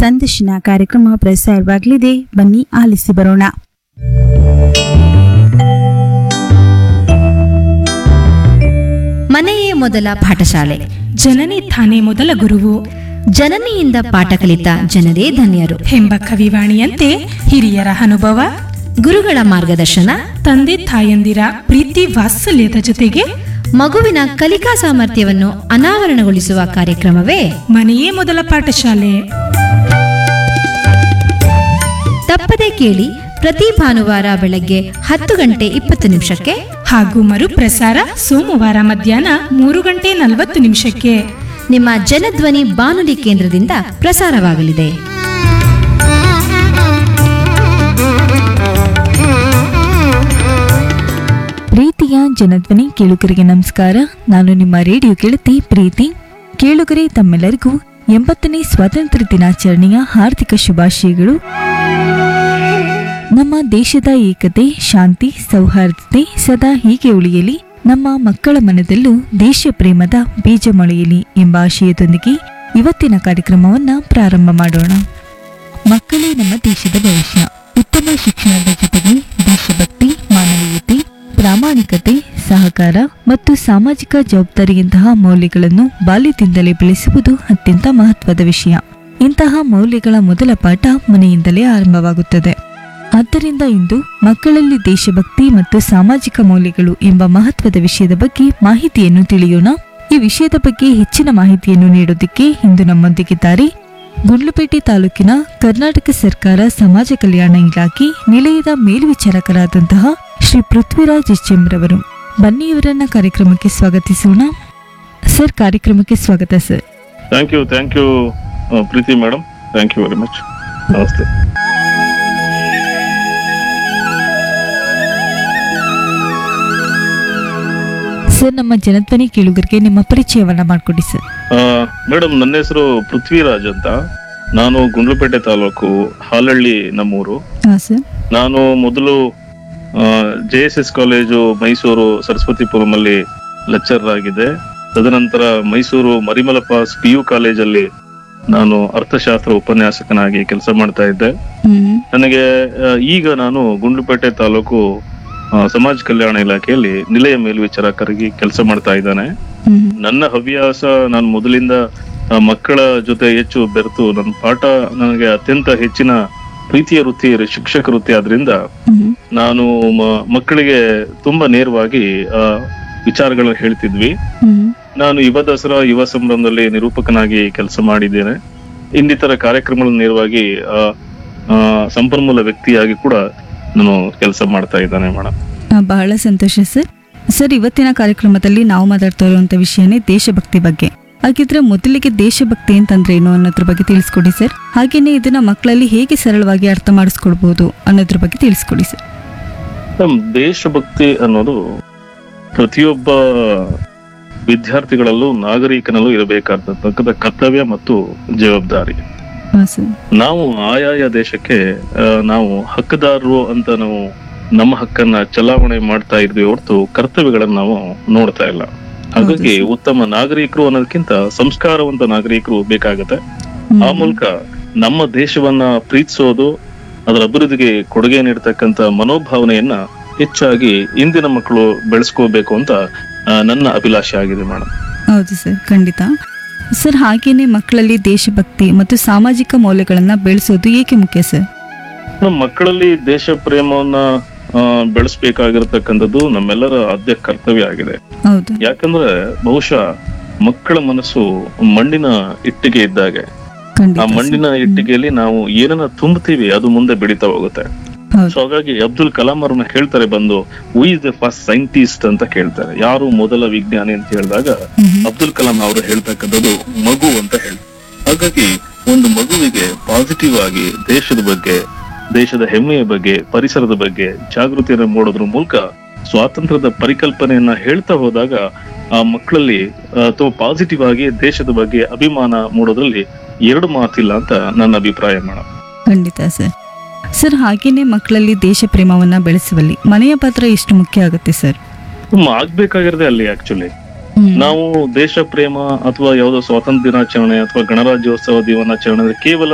ಸಂದರ್ಶನ ಕಾರ್ಯಕ್ರಮ ಪ್ರಸಾರವಾಗಲಿದೆ ಬನ್ನಿ ಆಲಿಸಿ ಬರೋಣ ಮನೆಯೇ ಮೊದಲ ಪಾಠಶಾಲೆ ಜನನಿ ತಾನೇ ಮೊದಲ ಗುರುವು ಜನನಿಯಿಂದ ಪಾಠ ಕಲಿತ ಜನರೇ ಧನ್ಯರು ಎಂಬ ಕವಿವಾಣಿಯಂತೆ ಹಿರಿಯರ ಅನುಭವ ಗುರುಗಳ ಮಾರ್ಗದರ್ಶನ ತಂದೆ ತಾಯಂದಿರ ಪ್ರೀತಿ ವಾತ್ಸಲ್ಯದ ಜೊತೆಗೆ ಮಗುವಿನ ಕಲಿಕಾ ಸಾಮರ್ಥ್ಯವನ್ನು ಅನಾವರಣಗೊಳಿಸುವ ಕಾರ್ಯಕ್ರಮವೇ ಮನೆಯೇ ಮೊದಲ ಪಾಠಶಾಲೆ ತಪ್ಪದೆ ಕೇಳಿ ಪ್ರತಿ ಭಾನುವಾರ ಬೆಳಗ್ಗೆ ಹತ್ತು ಗಂಟೆ ಇಪ್ಪತ್ತು ನಿಮಿಷಕ್ಕೆ ಹಾಗೂ ಮರುಪ್ರಸಾರ ಸೋಮವಾರ ಮಧ್ಯಾಹ್ನ ಮೂರು ಗಂಟೆ ನಲವತ್ತು ನಿಮಿಷಕ್ಕೆ ನಿಮ್ಮ ಜನಧ್ವನಿ ಬಾನುಲಿ ಕೇಂದ್ರದಿಂದ ಪ್ರಸಾರವಾಗಲಿದೆ ಪ್ರೀತಿಯ ಜನಧ್ವನಿ ಕೇಳುಗರಿಗೆ ನಮಸ್ಕಾರ ನಾನು ನಿಮ್ಮ ರೇಡಿಯೋ ಗೆಳತಿ ಪ್ರೀತಿ ಕೇಳುಗರೆ ತಮ್ಮೆಲ್ಲರಿಗೂ ಎಂಬತ್ತನೇ ಸ್ವಾತಂತ್ರ್ಯ ದಿನಾಚರಣೆಯ ಹಾರ್ದಿಕ ಶುಭಾಶಯಗಳು ನಮ್ಮ ದೇಶದ ಏಕತೆ ಶಾಂತಿ ಸೌಹಾರ್ದತೆ ಸದಾ ಹೀಗೆ ಉಳಿಯಲಿ ನಮ್ಮ ಮಕ್ಕಳ ಮನದಲ್ಲೂ ದೇಶ ಪ್ರೇಮದ ಬೀಜ ಮೊಳೆಯಲಿ ಎಂಬ ಆಶಯದೊಂದಿಗೆ ಇವತ್ತಿನ ಕಾರ್ಯಕ್ರಮವನ್ನ ಪ್ರಾರಂಭ ಮಾಡೋಣ ಮಕ್ಕಳೇ ನಮ್ಮ ದೇಶದ ಭವಿಷ್ಯ ಉತ್ತಮ ಶಿಕ್ಷಣದ ಜೊತೆಗೆ ದೇಶಭಕ್ತಿ ಮಾನವೀಯತೆ ಪ್ರಾಮಾಣಿಕತೆ ಸಹಕಾರ ಮತ್ತು ಸಾಮಾಜಿಕ ಜವಾಬ್ದಾರಿಯಂತಹ ಮೌಲ್ಯಗಳನ್ನು ಬಾಲ್ಯದಿಂದಲೇ ಬೆಳೆಸುವುದು ಅತ್ಯಂತ ಮಹತ್ವದ ವಿಷಯ ಇಂತಹ ಮೌಲ್ಯಗಳ ಮೊದಲ ಪಾಠ ಮನೆಯಿಂದಲೇ ಆರಂಭವಾಗುತ್ತದೆ ಆದ್ದರಿಂದ ಇಂದು ಮಕ್ಕಳಲ್ಲಿ ದೇಶಭಕ್ತಿ ಮತ್ತು ಸಾಮಾಜಿಕ ಮೌಲ್ಯಗಳು ಎಂಬ ಮಹತ್ವದ ವಿಷಯದ ಬಗ್ಗೆ ಮಾಹಿತಿಯನ್ನು ತಿಳಿಯೋಣ ಈ ವಿಷಯದ ಬಗ್ಗೆ ಹೆಚ್ಚಿನ ಮಾಹಿತಿಯನ್ನು ನೀಡೋದಕ್ಕೆ ಇಂದು ನಮ್ಮೊಂದಿಗಿದ್ದಾರೆ ಗುಂಡ್ಲುಪೇಟೆ ತಾಲೂಕಿನ ಕರ್ನಾಟಕ ಸರ್ಕಾರ ಸಮಾಜ ಕಲ್ಯಾಣ ಇಲಾಖೆ ನಿಲಯದ ಮೇಲ್ವಿಚಾರಕರಾದಂತಹ ಶ್ರೀ ಪೃಥ್ವಿರಾಜ್ ಎಚ್ಎಂ ರವರು ಬನ್ನಿ ಇವರನ್ನ ಕಾರ್ಯಕ್ರಮಕ್ಕೆ ಸ್ವಾಗತಿಸೋಣ ಸರ್ ಕಾರ್ಯಕ್ರಮಕ್ಕೆ ಸ್ವಾಗತ sir thank you thank you Preethi madam thank you very much ನಮಸ್ತೆ ಸರ್ ನಮ್ಮ ಜನಧ್ವನಿ ಕೇಳುಗರಿಗೆ ನಿಮ್ಮ ಪರಿಚಯವನ್ನ ಮಾಡಿಕೊಡಿ ಸರ್ ಮೇಡಮ್ ನನ್ನ ಹೆಸರು ಪೃಥ್ವಿರಾಜ್ ಅಂತ ನಾನು ಗುಂಡ್ಲುಪೇಟೆ ತಾಲೂಕು ಹಾಲಹಳ್ಳಿ ನಮ್ಮೂರು ಹಾ ಸರ್ ನಾನು ಮೊದಲು J S S college Mysuru Saraswathipuram ಅಲ್ಲಿ ಲೆಕ್ಚರರ್ ಆಗಿದೆ ತದನಂತರ ಮೈಸೂರು ಮರಿಮಲಪಾಸ್ ಪಿ ಯು ಕಾಲೇಜಲ್ಲಿ ನಾನು ಅರ್ಥಶಾಸ್ತ್ರ ಉಪನ್ಯಾಸಕನಾಗಿ ಕೆಲಸ ಮಾಡ್ತಾ ಇದ್ದೆ ಹ್ಮ್ ನನಗೆ ಆ, ಈಗ ನಾನು ಗುಂಡ್ಲುಪೇಟೆ ತಾಲೂಕು ಆ, ಸಮಾಜ ಕಲ್ಯಾಣ ಇಲಾಖೆಯಲ್ಲಿ ನಿಲಯ ಮೇಲ್ವಿಚಾರಕರಾಗಿ ಕೆಲಸ ಮಾಡ್ತಾ ಇದ್ದಾನೆ ಹ್ಮ್ ನನ್ನ ಹವ್ಯಾಸ ನಾನು ಮೊದಲಿಂದ ಆ, ಮಕ್ಕಳ ಜೊತೆ ಹೆಚ್ಚು ಬೆರೆತು ನನ್ನ ಪಾಠ ನನಗೆ ಅತ್ಯಂತ ಹೆಚ್ಚಿನ ಪ್ರೀತಿಯ ವೃತ್ತಿ ಶಿಕ್ಷಕ ವೃತ್ತಿ ಆದ್ರಿಂದ ಹ್ಮ್ ನಾನು ಮ- ಮಕ್ಕಳಿಗೆ ತುಂಬಾ ನೇರವಾಗಿ ಆ, ವಿಚಾರಗಳನ್ನ ಹೇಳ್ತಿದ್ವಿ ಹ್ಮ್ ನಾನು ಯುವ ದಸರಾ ಯುವ ಸಂಭ್ರಮದಲ್ಲಿ ನಿರೂಪಕನಾಗಿ ಕೆಲಸ ಮಾಡಿದ್ದೇನೆ ಇನ್ನಿತರ ಕಾರ್ಯಕ್ರಮಗಳ ನೇರವಾಗಿ ಆ, ಆ, ಸಂಪನ್ಮೂಲ ವ್ಯಕ್ತಿಯಾಗಿ ಕೂಡ ನಾನು ಕೆಲಸ ಮಾಡ್ತಾ ಇದ್ದಾನೆ ಮೇಡಮ್ ಆ, ಬಹಳ ಸಂತೋಷ ಸರ್ ಸರ್ ಇವತ್ತಿನ ಕಾರ್ಯಕ್ರಮದಲ್ಲಿ ನಾವು ಮಾತಾಡ್ತಾ ಇರುವಂತ ವಿಷಯನೇ ದೇಶಭಕ್ತಿ ಬಗ್ಗೆ ಹಾಗಿದ್ರೆ ಮೊದಲಿಗೆ ದೇಶಭಕ್ತಿ ಅಂತಂದ್ರೆ ಏನು ಅನ್ನೋದ್ರ ಬಗ್ಗೆ ತಿಳಿಸ್ಕೊಡಿ ಸರ್ ಹಾಗೇನೆ ಇದನ್ನ ಮಕ್ಕಳಲ್ಲಿ ಹೇಗೆ ಸರಳವಾಗಿ ಅರ್ಥ ಮಾಡಿಸ್ಕೊಡ್ಬೋದು ಅನ್ನೋದ್ರ ಬಗ್ಗೆ ತಿಳಿಸ್ಕೊಡಿ ಸರ್ ನಮ್ ದೇಶಭಕ್ತಿ ಅನ್ನೋದು ಪ್ರತಿಯೊಬ್ಬ ವಿದ್ಯಾರ್ಥಿಗಳಲ್ಲೂ ನಾಗರಿಕನಲ್ಲೂ ಇರಬೇಕಾದಂತಕ್ಕಂಥ ಕರ್ತವ್ಯ ಮತ್ತು ಜವಾಬ್ದಾರಿ ಹಾ ಸರ್ ನಾವು ಆಯಾಯ ದೇಶಕ್ಕೆ ಆ, ನಾವು ಹಕ್ಕದಾರರು ಅಂತ ನಾವು ನಮ್ಮ ಹಕ್ಕನ್ನ ಚಲಾವಣೆ ಮಾಡ್ತಾ ಇದ್ವಿ ಹೊರತು ಕರ್ತವ್ಯಗಳನ್ನ ನಾವು ನೋಡ್ತಾ ಇಲ್ಲ ಹಾಗಾಗಿ ಉತ್ತಮ ನಾಗರಿಕರು ಅನ್ನೋದಕ್ಕಿಂತ ಸಂಸ್ಕಾರವಂತ ನಾಗರಿಕರು ಬೇಕಾಗತ್ತೆ ಆ ಮೂಲಕ ನಮ್ಮ ದೇಶವನ್ನ ಪ್ರೀತಿಸೋದು ಅದರ ಅಭಿವೃದ್ಧಿಗೆ ಕೊಡುಗೆ ನೀಡತಕ್ಕಂತ ಮನೋಭಾವನೆಯನ್ನ ಹೆಚ್ಚಾಗಿ ಇಂದಿನ ಮಕ್ಕಳು ಬೆಳೆಸ್ಕೋಬೇಕು ಅಂತ ಆ, ನನ್ನ ಅಭಿಲಾಷೆ ಆಗಿದೆ ಮೇಡಮ್ ಹೌದು ಸರ್ ಖಂಡಿತ ಸರ್ ಹಾಗೇನೆ ಮಕ್ಕಳಲ್ಲಿ ದೇಶಭಕ್ತಿ ಮತ್ತು ಸಾಮಾಜಿಕ ಮೌಲ್ಯಗಳನ್ನ ಬೆಳೆಸೋದು ಏಕೆ ಮುಖ್ಯ ಸರ್ ನಮ್ಮ ಮಕ್ಕಳಲ್ಲಿ ದೇಶ ಪ್ರೇಮವನ್ನ ಆ, ಬೆಳೆಸ್ಬೇಕಾಗಿರತಕ್ಕಂಥದ್ದು ನಮ್ಮೆಲ್ಲರ ಆದ್ಯ ಕರ್ತವ್ಯ ಆಗಿದೆ ಹೌದು ಯಾಕಂದ್ರೆ ಬಹುಶಃ ಮಕ್ಕಳ ಮನಸ್ಸು ಮಣ್ಣಿನ ಇಟ್ಟಿಗೆ ಇದ್ದಾಗೆ ಆ ಖಂಡಿತ ಸರ್. ಮಣ್ಣಿನ ಇಟ್ಟಿಗೆಯಲ್ಲಿ ನಾವು ಏನನ್ನ ತುಂಬುತ್ತೀವಿ ಅದು ಮುಂದೆ ಬೆಳೀತಾ ಹೋಗುತ್ತೆ ಹೌದು ಸೊ ಹಾಗಾಗಿ ಅಬ್ದುಲ್ ಕಲಾಂ ಅವ್ರನ್ನ ಹೇಳ್ತಾರೆ ಬಂದು who is the first scientist ಅಂತ ಕೇಳ್ತಾರೆ ಯಾರು ಮೊದಲ ವಿಜ್ಞಾನಿ ಅಂತ ಹೇಳಿದಾಗ ಹ್ಮ್. ಅಬ್ದುಲ್ ಕಲಾಂ ಅವರು ಹೇಳ್ತಕ್ಕಂಥದ್ದು ಮಗು ಅಂತ ಹೇಳಿ ಹಾಗಾಗಿ ಒಂದು ಮಗುವಿಗೆ ಪಾಸಿಟಿವ್ ಆಗಿ ದೇಶದ ಬಗ್ಗೆ ದೇಶದ ಹೆಮ್ಮೆಯ ಬಗ್ಗೆ ಪರಿಸರದ ಬಗ್ಗೆ ಜಾಗೃತಿಯನ್ನು ಮೂಡೋದ್ರ ಮೂಲಕ ಸ್ವಾತಂತ್ರ್ಯದ ಪರಿಕಲ್ಪನೆಯನ್ನ ಹೇಳ್ತಾ ಹೋದಾಗ ಆ ಮಕ್ಕಳಲ್ಲಿ ಅಥವಾ ಪಾಸಿಟಿವ್ ಆಗಿ ದೇಶದ ಬಗ್ಗೆ ಅಭಿಮಾನ ಮೂಡೋದ್ರಲ್ಲಿ ಎರಡು ಮಾತಿಲ್ಲ ಅಂತ ನನ್ನ ಅಭಿಪ್ರಾಯ ಮೇಡಮ್ ಖಂಡಿತ ಸರ್ ಸರ್ ಹಾಗೇನೆ ಮಕ್ಕಳಲ್ಲಿ ದೇಶ ಪ್ರೇಮವನ್ನ ಬೆಳೆಸುವಲ್ಲಿ ಮನೆಯ ಪಾತ್ರ ಎಷ್ಟು ಮುಖ್ಯ ಆಗುತ್ತೆ ಸರ್ ತುಂಬ ಆಗ್ಬೇಕಾಗಿರೋದೇ ಅಲ್ಲಿ ಆಕ್ಚುಲಿ ನಾವು ದೇಶ ಪ್ರೇಮ ಅಥವಾ ಯಾವುದೋ ಸ್ವಾತಂತ್ರ್ಯ ದಿನಾಚರಣೆ ಅಥವಾ ಗಣರಾಜ್ಯೋತ್ಸವ ದಿನಾಚರಣೆ ಅಂದ್ರೆ ಕೇವಲ